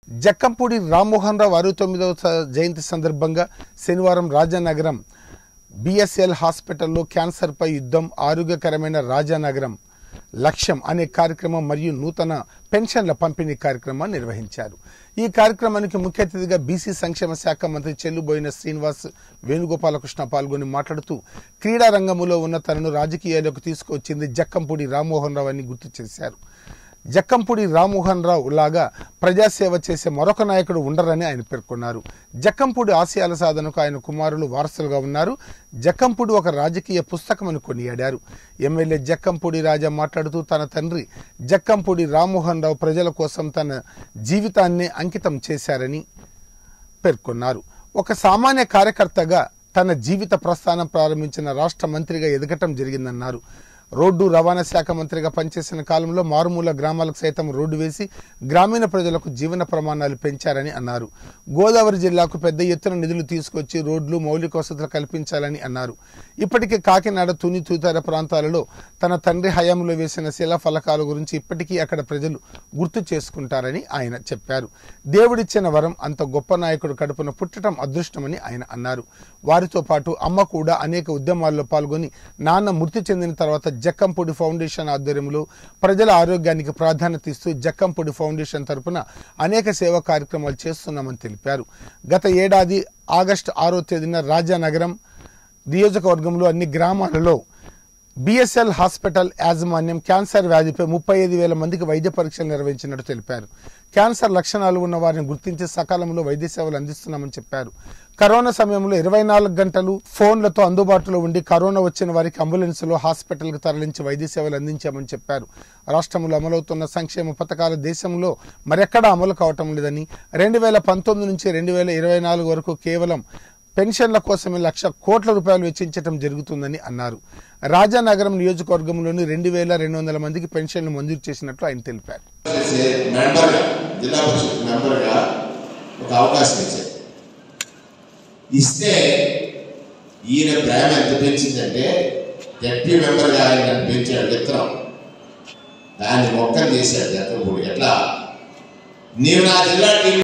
జక్కంపూడి రామ్మోహన్ రావు అరవై తొమ్మిదవ స- జయంతి సందర్భంగా శనివారం రాజానగరం బిఎస్ఎల్ హాస్పిటల్లో క్యాన్సర్పై యుద్ధం ఆరోగ్యకరమైన రాజానగరం లక్ష్యం అనే కార్యక్రమం మరియు నూతన పెన్షన్ల పంపిణీ కార్యక్రమాన్ని నిర్వహించారు ఈ కార్యక్రమానికి ముఖ్య అతిథిగా బీసీ సంక్షేమ శాఖ మంత్రి చెల్లుబోయిన శ్రీనివాస్ వేణుగోపాలకృష్ణ పాల్గొని మాట్లాడుతూ క్రీడా రంగంలో ఉన్న తనను రాజకీయాల్లోకి తీసుకొచ్చింది జక్కంపూడి రామ్మోహన్ రావు అని గుర్తు చేశారు జక్కంపూడి రామ్మోహన్ రావు లాగా ప్రజాసేవ చేసే మరొక నాయకుడు ఉండరని ఆయన పేర్కొన్నారు జక్కంపూడి ఆశయాల సాధనకు ఆయన కుమారులు వారసులుగా ఉన్నారు జక్కంపూడి ఒక రాజకీయ పుస్తకమని కొనియాడారు ఎమ్మెల్యే జక్కంపూడి రాజా మాట్లాడుతూ తన తండ్రి జక్కంపూడి రామ్మోహన్ రావు ప్రజల కోసం తన జీవితాన్ని అంకితం చేశారని పేర్కొన్నారు ఒక సామాన్య కార్యకర్తగా తన జీవిత ప్రస్థానం ప్రారంభించిన రాష్ట్ర మంత్రిగా ఎదగటం జరిగిందన్నారు రోడ్డు రవాణా శాఖ మంత్రిగా పనిచేసిన కాలంలో మారుమూల గ్రామాలకు సైతం రోడ్డు వేసి గ్రామీణ ప్రజలకు జీవన ప్రమాణాలు పెంచారని అన్నారు గోదావరి జిల్లాకు పెద్ద ఎత్తున నిధులు తీసుకొచ్చి రోడ్లు మౌలిక వసతులు కల్పించాలని అన్నారు ఇప్పటికే కాకినాడ తుని తూతర ప్రాంతాలలో తన తండ్రి హయాంలో వేసిన శిలా ఫలకాల గురించి ఇప్పటికీ అక్కడ ప్రజలు గుర్తు చేసుకుంటారని ఆయన చెప్పారు దేవుడిచ్చిన వరం అంత గొప్ప నాయకుడు కడుపున పుట్టడం అదృష్టమని ఆయన అన్నారు వారితో పాటు అమ్మ కూడా అనేక ఉద్యమాల్లో పాల్గొని నాన్న మృతి చెందిన తర్వాత జక్కంపొడి ఫౌండేషన్ ఆధ్వర్యంలో ప్రజల ఆరోగ్యానికి ప్రాధాన్యత ఇస్తూ జక్కంపొడి ఫౌండేషన్ తరపున అనేక సేవా కార్యక్రమాలు చేస్తున్నామని తెలిపారు గత ఏడాది ఆగస్టు ఆరో తేదీన రాజానగరం నియోజకవర్గంలో అన్ని గ్రామాలలో బిఎస్ఎల్ హాస్పిటల్ యాజమాన్యం క్యాన్సర్ వ్యాధిపై ముప్పై ఐదు వేల మందికి వైద్య పరీక్షలు నిర్వహించినట్టు తెలిపారు క్యాన్సర్ లక్షణాలు ఉన్న వారిని గుర్తించి సకాలంలో వైద్య సేవలు అందిస్తున్నామని చెప్పారు కరోనా సమయంలో ఇరవై నాలుగు గంటలు ఫోన్లతో అందుబాటులో ఉండి కరోనా వచ్చిన వారికి అంబులెన్సులో హాస్పిటల్కు తరలించి వైద్య సేవలు అందించామని చెప్పారు రాష్ట్రంలో అమలవుతున్న సంక్షేమ పథకాలు దేశంలో మరెక్కడా అమలు కావటం లేదని రెండు వేల పంతొమ్మిది నుంచి రెండు వేల ఇరవై నాలుగు వరకు కేవలం పెన్షన్ల కోసమే లక్ష కోట్ల రూపాయలు వెచ్చించడం జరుగుతుందని అన్నారు రాజానగరం నియోజకవర్గంలోని రెండు వేల రెండు వందల మందికి పెన్షన్లు మంజూరు చేసినట్లు ఆయన తెలిపారు చేసే మెంబర్గా జిల్లా పరిషత్ మెంబర్గా ఒక అవకాశం ఇచ్చారు ఇస్తే ఈయన ప్రేమ ఎంత పెంచిందంటే జడ్పీ మెంబర్గా ఆయన నన్ను పెంచాడు విత్తనం దాన్ని మొక్కలు చేశాడు జక్కపూడి ఎట్లా నీవు నా జిల్లా టీం